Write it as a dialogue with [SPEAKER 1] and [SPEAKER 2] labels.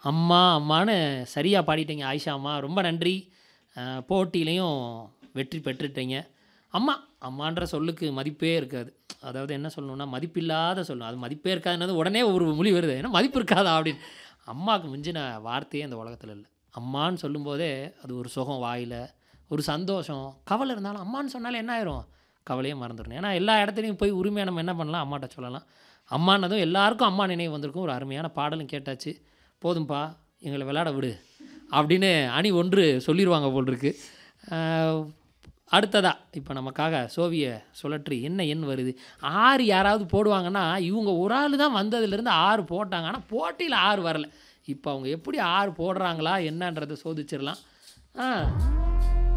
[SPEAKER 1] அம்மா அம்மான்னு சரியாக பாடிட்டீங்க ஆயிஷா அம்மா ரொம்ப நன்றி அஹ், போட்டியிலையும் வெற்றி பெற்றுட்டீங்க அம்மா அம்மான்ற சொல்லுக்கு மதிப்பே இருக்காது அதாவது என்ன சொல்லணும்னா மதிப்பில்லாத சொல்லணும் அது மதிப்பே இருக்காதுன்றது உடனே ஒரு மொழி வருது ஏன்னா மதிப்பு இருக்காதா அப்படின்னு அம்மாவுக்கு மிஞ்சின வார்த்தையே அந்த உலகத்தில் இல்லை அம்மான்னு சொல்லும்போதே அது ஒரு சுகம் வாயில் ஒரு சந்தோஷம் கவலை இருந்தாலும் அம்மான்னு சொன்னாலே என்ன ஆயிரும் கவலையே மறந்துடணும் ஏன்னா எல்லா இடத்துலையும் போய் உரிமையாக நம்ம என்ன பண்ணலாம் அம்மாட்ட சொல்லலாம் அம்மானதும் எல்லாருக்கும் அம்மா நினைவு வந்திருக்கும் ஒரு அருமையான பாடலும் கேட்டாச்சு போதும்பா எங்களை விளையாட விடு அப்படின்னு அணி ஒன்று சொல்லிடுவாங்க போல் இருக்கு ஆஹ், அடுத்ததா இப்போ நமக்காக சோவிய சுழற்றி என்ன எண் வருது ஆறு யாராவது போடுவாங்கன்னா இவங்க ஒரு ஆள் தான் வந்ததுலேருந்து ஆறு போட்டாங்க ஆனால் போட்டியில் ஆறு வரல இப்போ அவங்க எப்படி ஆறு போடுறாங்களா என்னன்றதை சோதிச்சிடலாம் ஆ